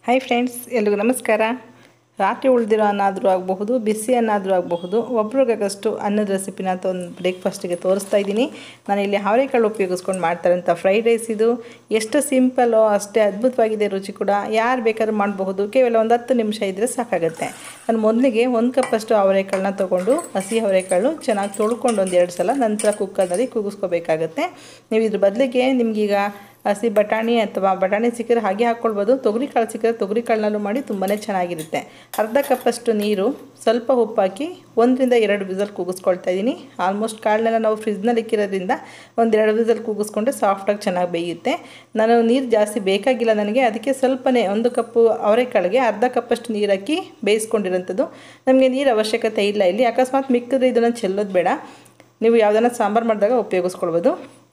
hi friends ಎಲ್ರಿಗೂ ನಮಸ್ಕಾರ ರಾತ್ರಿ ಉಳಿದಿರೋ ಅನ್ನ ಆದರೂ ಆಗಬಹುದು ಬಿಸಿ ಅನ್ನ ಆದರೂ ಆಗಬಹುದು ಒಬ್ರಿಗಾಗಷ್ಟು ಅನ್ನದ ರೆಸಿಪಿನ ಅಂತ ಒಂದು ಬ್ರೇಕ್ಫಾಸ್ಟಿಗೆ ತೋರಿಸ್ತಾ ಇದ್ದೀನಿ ನಾನು ಇಲ್ಲಿ ಅವರೆಕಾಳು ಉಪಯೋಗಿಸ್ಕೊಂಡು ಮಾಡ್ತಾರಂಥ ಫ್ರೈಡ್ ರೈಸ್ ಇದು ಎಷ್ಟು ಸಿಂಪಲ್ಲೋ ಅಷ್ಟೇ ಅದ್ಭುತವಾಗಿದೆ ರುಚಿ ಕೂಡ ಯಾರು ಬೇಕಾದ್ರೂ ಮಾಡಬಹುದು ಕೇವಲ ಒಂದು ಹತ್ತು ನಿಮಿಷ ಇದ್ದರೆ ಸಾಕಾಗುತ್ತೆ ನಾನು ಮೊದಲಿಗೆ ಒಂದು ಕಪ್ಪಷ್ಟು ಅವರೆಕಾಳನ್ನ ತೊಗೊಂಡು ಹಸಿ ಅವರೆಕಾಳು ಚೆನ್ನಾಗಿ ತೊಳ್ಕೊಂಡು ಒಂದು ಎರಡು ಸಲ ನಂತರ ಕುಕ್ಕರ್ನಲ್ಲಿ ಕೂಗಿಸ್ಕೋಬೇಕಾಗತ್ತೆ ನೀವು ಇದ್ರ ಬದಲಿಗೆ ನಿಮಗೀಗ ಹಸಿ ಬಟಾಣಿ ಅಥವಾ ಬಟಾಣಿ ಸಿಕ್ಕರೆ ಹಾಗೆ ಹಾಕ್ಕೊಳ್ಬೋದು ತೊಗರಿ ಕಾಳು ಸಿಕ್ಕರೆ ತೊಗರಿ ಕಾಳನ್ನೂ ಮಾಡಿ ತುಂಬಾ ಚೆನ್ನಾಗಿರುತ್ತೆ ಅರ್ಧ ಕಪ್ಪಷ್ಟು ನೀರು ಸ್ವಲ್ಪ ಉಪ್ಪು ಹಾಕಿ ಒಂದರಿಂದ ಎರಡು ವಿಸಲ್ ಕೂಗಿಸ್ಕೊಳ್ತಾ ಇದ್ದೀನಿ ಆಲ್ಮೋಸ್ಟ್ ಕಾಳನ್ನೆಲ್ಲ ನಾವು ಫ್ರಿಜ್ನಲ್ಲಿ ಇಕ್ಕಿರೋದ್ರಿಂದ ಒಂದೆರಡು ವಿಸಲ್ ಕೂಗಿಸ್ಕೊಂಡ್ರೆ ಸಾಫ್ಟಾಗಿ ಚೆನ್ನಾಗಿ ಬೇಯುತ್ತೆ ನಾನು ನೀರು ಜಾಸ್ತಿ ಬೇಕಾಗಿಲ್ಲ ನನಗೆ ಅದಕ್ಕೆ ಸ್ವಲ್ಪನೇ ಒಂದು ಕಪ್ಪು ಅವರೆಕಾಳಿಗೆ ಅರ್ಧ ಕಪ್ಪಷ್ಟು ನೀರು ಹಾಕಿ ಬೇಯಿಸ್ಕೊಂಡಿರೋಂಥದ್ದು ನಮಗೆ ನೀರು ಅವಶ್ಯಕತೆ ಇಲ್ಲ ಇಲ್ಲಿ ಅಕಸ್ಮಾತ್ ಮಿಕ್ಕಿದ್ರೆ ಇದನ್ನು ಚೆಲ್ಲೋದು ಬೇಡ ನೀವು ಯಾವುದನ್ನ ಸಾಂಬಾರು ಮಾಡಿದಾಗ ಉಪಯೋಗಿಸ್ಕೊಳ್ಬೋದು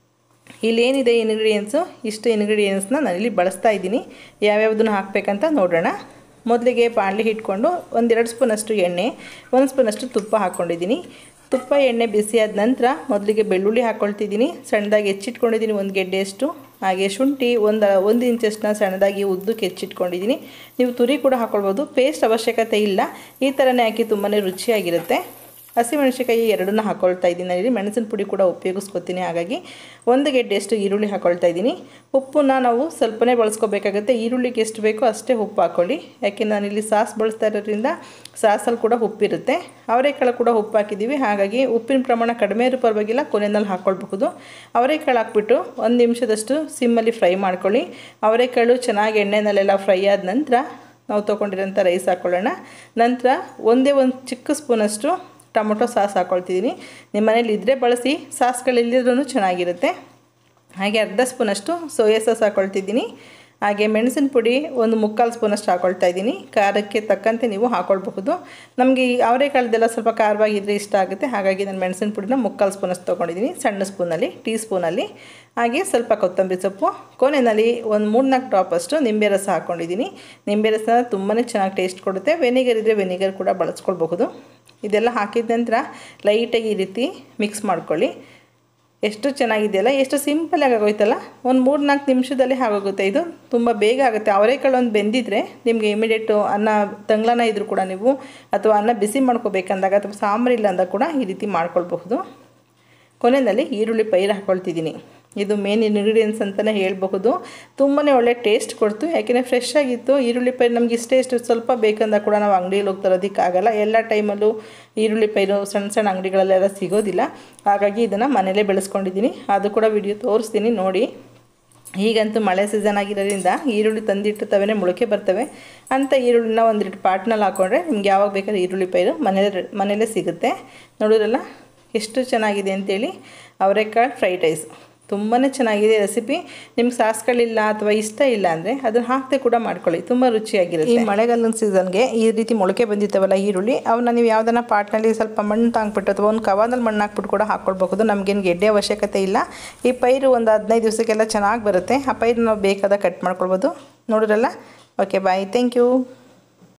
ಇಲ್ಲೇನಿದೆ ಇಂಗ್ರೀಡಿಯೆಂಟ್ಸು ಇಷ್ಟು ಇಂಗ್ರೀಡಿಯೆಂಟ್ಸ್ನ ನಾನಿಲ್ಲಿ ಬಳಸ್ತಾ ಇದ್ದೀನಿ ಯಾವ್ಯಾವುದನ್ನು ಹಾಕಬೇಕಂತ ನೋಡೋಣ ಮೊದಲಿಗೆ ಬಾಣಲಿ ಇಟ್ಕೊಂಡು ಒಂದೆರಡು ಸ್ಪೂನಷ್ಟು ಎಣ್ಣೆ ಒಂದು ಸ್ಪೂನಷ್ಟು ತುಪ್ಪ ಹಾಕ್ಕೊಂಡಿದ್ದೀನಿ ತುಪ್ಪ ಎಣ್ಣೆ ಬಿಸಿಯಾದ ನಂತರ ಮೊದಲಿಗೆ ಬೆಳ್ಳುಳ್ಳಿ ಹಾಕ್ಕೊಳ್ತಿದ್ದೀನಿ ಸಣ್ಣದಾಗಿ ಹೆಚ್ಚಿಟ್ಕೊಂಡಿದ್ದೀನಿ ಒಂದು ಗೆಡ್ಡೆಯಷ್ಟು ಹಾಗೆ ಶುಂಠಿ ಒಂದು ಒಂದು ಇಂಚಷ್ಟನ್ನ ಸಣ್ಣದಾಗಿ ಉದ್ದಕ್ಕೆ ಹೆಚ್ಚಿಟ್ಕೊಂಡಿದ್ದೀನಿ ನೀವು ತುರಿ ಕೂಡ ಹಾಕ್ಕೊಳ್ಬೋದು ಪೇಸ್ಟ್ ಅವಶ್ಯಕತೆ ಇಲ್ಲ ಈ ಥರನೇ ಹಾಕಿ ತುಂಬಾ ರುಚಿಯಾಗಿರುತ್ತೆ ಹಸಿಮೆಣಸಿಕಾಯಿ ಎರಡನ್ನೂ ಹಾಕ್ಕೊಳ್ತಾ ಇದ್ದೀನಿ ನಾನಿಲ್ಲಿ ಮೆಣಸಿನ ಪುಡಿ ಕೂಡ ಉಪಯೋಗಿಸ್ಕೊತೀನಿ ಹಾಗಾಗಿ ಒಂದು ಗೆಡ್ಡೆಯಷ್ಟು ಈರುಳ್ಳಿ ಹಾಕ್ಕೊಳ್ತಾ ಇದ್ದೀನಿ ಉಪ್ಪನ್ನ ನಾವು ಸ್ವಲ್ಪನೇ ಬಳಸ್ಕೋಬೇಕಾಗುತ್ತೆ ಈರುಳ್ಳಿಗೆ ಎಷ್ಟು ಬೇಕೋ ಅಷ್ಟೇ ಉಪ್ಪು ಹಾಕ್ಕೊಳ್ಳಿ ಯಾಕೆ ನಾನಿಲ್ಲಿ ಸಾಸ್ ಬಳಸ್ತಾ ಇರೋದ್ರಿಂದ ಸಾಸಲ್ಲಿ ಕೂಡ ಉಪ್ಪಿರುತ್ತೆ ಅವರೆಕಾಳು ಕೂಡ ಉಪ್ಪು ಹಾಕಿದ್ದೀವಿ ಹಾಗಾಗಿ ಉಪ್ಪಿನ ಪ್ರಮಾಣ ಕಡಿಮೆ ಇರೋ ಪರವಾಗಿಲ್ಲ ಕೊನೆಯಲ್ಲಿ ಹಾಕ್ಕೊಳ್ಬಹುದು ಅವರೆಕಾಳು ಹಾಕ್ಬಿಟ್ಟು ಒಂದು ನಿಮಿಷದಷ್ಟು ಸಿಮ್ಮಲ್ಲಿ ಫ್ರೈ ಮಾಡ್ಕೊಳ್ಳಿ ಅವರೆಕಾಳು ಚೆನ್ನಾಗಿ ಎಣ್ಣೆನಲ್ಲೆಲ್ಲ ಫ್ರೈ ಆದ ನಂತರ ನಾವು ತೊಗೊಂಡಿರೋಂಥ ರೈಸ್ ಹಾಕ್ಕೊಳ್ಳೋಣ ನಂತರ ಒಂದೇ ಒಂದು ಚಿಕ್ಕ ಸ್ಪೂನಷ್ಟು ಟೊಮೊಟೊ ಸಾಸ್ ಹಾಕ್ಕೊಳ್ತಿದ್ದೀನಿ ನಿಮ್ಮ ಮನೇಲಿ ಇದ್ದರೆ ಬಳಸಿ ಸಾಸ್ಗಳಿಲ್ಲದ್ರೂ ಚೆನ್ನಾಗಿರುತ್ತೆ ಹಾಗೆ ಅರ್ಧ ಸ್ಪೂನಷ್ಟು ಸೋಯಾ ಸಾಸ್ ಹಾಕ್ಕೊಳ್ತಿದ್ದೀನಿ ಹಾಗೆ ಮೆಣಸಿನ ಪುಡಿ ಒಂದು ಮುಕ್ಕಾಲು ಸ್ಪೂನಷ್ಟು ಹಾಕ್ಕೊಳ್ತಾ ಇದ್ದೀನಿ ಖಾರಕ್ಕೆ ತಕ್ಕಂತೆ ನೀವು ಹಾಕ್ಕೊಳ್ಬಹುದು ನಮಗೆ ಈ ಅವರೆಕಾಳದೆಲ್ಲ ಸ್ವಲ್ಪ ಖಾರವಾಗಿದ್ದರೆ ಇಷ್ಟ ಆಗುತ್ತೆ ಹಾಗಾಗಿ ನಾನು ಮೆಣಸಿನ ಪುಡಿನ ಮುಕ್ಕಾಲು ಸ್ಪೂನಷ್ಟು ತೊಗೊಂಡಿದ್ದೀನಿ ಸಣ್ಣ ಸ್ಪೂನಲ್ಲಿ ಟೀ ಸ್ಪೂನಲ್ಲಿ ಹಾಗೆ ಸ್ವಲ್ಪ ಕೊತ್ತಂಬರಿ ಸೊಪ್ಪು ಕೊನೆಯಲ್ಲಿ ಒಂದು ಮೂರ್ನಾಲ್ಕು ಡ್ರಾಪಷ್ಟು ನಿಂಬೆ ರಸ ಹಾಕ್ಕೊಂಡಿದ್ದೀನಿ ನಿಂಬೆ ರಸ ತುಂಬಾ ಚೆನ್ನಾಗಿ ಟೇಸ್ಟ್ ಕೊಡುತ್ತೆ ವೆನಿಗರ್ ಇದ್ದರೆ ವೆನಿಗರ್ ಕೂಡ ಬಳಸ್ಕೊಳ್ಬಹುದು ಇದೆಲ್ಲ ಹಾಕಿದ ನಂತರ ಲೈಟಾಗಿ ಈ ರೀತಿ ಮಿಕ್ಸ್ ಮಾಡ್ಕೊಳ್ಳಿ ಎಷ್ಟು ಚೆನ್ನಾಗಿದೆಯಲ್ಲ ಎಷ್ಟು ಸಿಂಪಲಾಗಿ ಆಗೋಯ್ತಲ್ಲ ಒಂದು ಮೂರು ನಾಲ್ಕು ನಿಮಿಷದಲ್ಲಿ ಆಗೋಗುತ್ತೆ ಇದು ತುಂಬ ಬೇಗ ಆಗುತ್ತೆ ಅವರೆಕಾಳು ಒಂದು ಬೆಂದಿದ್ರೆ ನಿಮಗೆ ಇಮಿಡಿಯೇಟು ಅನ್ನ ತಂಗ್ಳನ ಇದ್ದರೂ ಕೂಡ ನೀವು ಅಥವಾ ಅನ್ನ ಬಿಸಿ ಮಾಡ್ಕೋಬೇಕಂದಾಗ ಅಥವಾ ಸಾಂಬಾರು ಇಲ್ಲ ಅಂದಾಗ ಕೂಡ ಈ ರೀತಿ ಮಾಡ್ಕೊಳ್ಬಹುದು ಕೊನೆಯಲ್ಲಿ ಈರುಳ್ಳಿ ಪೈರು ಹಾಕ್ಕೊಳ್ತಿದ್ದೀನಿ ಇದು ಮೇನ್ ಇಂಗ್ರೀಡಿಯೆಂಟ್ಸ್ ಅಂತಲೇ ಹೇಳಬಹುದು ತುಂಬಾ ಒಳ್ಳೆ ಟೇಸ್ಟ್ ಕೊಡ್ತು ಯಾಕೆಂದರೆ ಫ್ರೆಶ್ ಆಗಿತ್ತು ಈರುಳ್ಳಿ ಪೈರು ನಮ್ಗೆ ಇಷ್ಟೇ ಇಷ್ಟು ಸ್ವಲ್ಪ ಬೇಕಂದಾಗ ಕೂಡ ನಾವು ಅಂಗಡಿಯಲ್ಲಿ ಹೋಗಿ ತರೋದಕ್ಕಾಗಲ್ಲ ಎಲ್ಲ ಟೈಮಲ್ಲೂ ಈರುಳ್ಳಿ ಪೈರು ಸಣ್ಣ ಸಣ್ಣ ಅಂಗಡಿಗಳಲ್ಲೆಲ್ಲ ಸಿಗೋದಿಲ್ಲ ಹಾಗಾಗಿ ಇದನ್ನು ಮನೇಲೇ ಬೆಳೆಸ್ಕೊಂಡಿದ್ದೀನಿ ಅದು ಕೂಡ ವಿಡಿಯೋ ತೋರಿಸ್ತೀನಿ ನೋಡಿ ಈಗಂತೂ ಮಳೆ ಸೀಸನ್ ಆಗಿರೋದ್ರಿಂದ ಈರುಳ್ಳಿ ತಂದಿಟ್ಟಿರ್ತವೆ ಮೊಳಕೆ ಬರ್ತವೆ ಅಂಥ ಈರುಳ್ಳಿನ ಒಂದೆರಡು ಪಾಟ್ನಲ್ಲಿ ಹಾಕ್ಕೊಂಡ್ರೆ ನಿಮ್ಗೆ ಯಾವಾಗ ಬೇಕಾದ್ರೆ ಈರುಳ್ಳಿ ಪೈರು ಮನೇಲೆ ಮನೇಲೇ ಸಿಗುತ್ತೆ ನೋಡಿದ್ರಲ್ಲ ಎಷ್ಟು ಚೆನ್ನಾಗಿದೆ ಅಂತೇಳಿ ಅವರೆಕಾಳು ಫ್ರೈಡ್ ರೈಸ್ ತುಂಬಾ ಚೆನ್ನಾಗಿದೆ ರೆಸಿಪಿ ನಿಮ್ಗೆ ಸಾಸ್ಗಳಿಲ್ಲ ಅಥವಾ ಇಷ್ಟ ಇಲ್ಲ ಅಂದರೆ ಅದನ್ನು ಹಾಕದೆ ಕೂಡ ಮಾಡ್ಕೊಳ್ಳಿ ತುಂಬ ರುಚಿಯಾಗಿರುತ್ತೆ ಈ ಮಳೆಗಾಲದ ಸೀಸನ್ಗೆ ಈ ರೀತಿ ಮೊಳಕೆ ಬಂದಿತ್ತವಲ್ಲ ಈರುಳ್ಳಿ ಅವನ್ನ ನೀವು ಯಾವುದನ್ನ ಪಾಟ್ನಲ್ಲಿ ಸ್ವಲ್ಪ ಮಣ್ಣು ತಾಂಗ್ಬಿಟ್ಟು ಅಥವಾ ಒಂದು ಕವಾದಲ್ಲಿ ಮಣ್ಣು ಹಾಕ್ಬಿಟ್ಟು ಕೂಡ ಹಾಕ್ಕೊಳ್ಬಹುದು ನಮಗೇನು ಗೆಡ್ಡೆ ಅವಶ್ಯಕತೆ ಇಲ್ಲ ಈ ಪೈರು ಒಂದು ಹದಿನೈದು ದಿವಸಕ್ಕೆಲ್ಲ ಚೆನ್ನಾಗಿ ಬರುತ್ತೆ ಆ ಪೈರು ನಾವು ಬೇಕಾದ ಕಟ್ ಮಾಡ್ಕೊಳ್ಬೋದು ನೋಡಿರಲ್ಲ ಓಕೆ ಬಾಯ್ ಥ್ಯಾಂಕ್ ಯು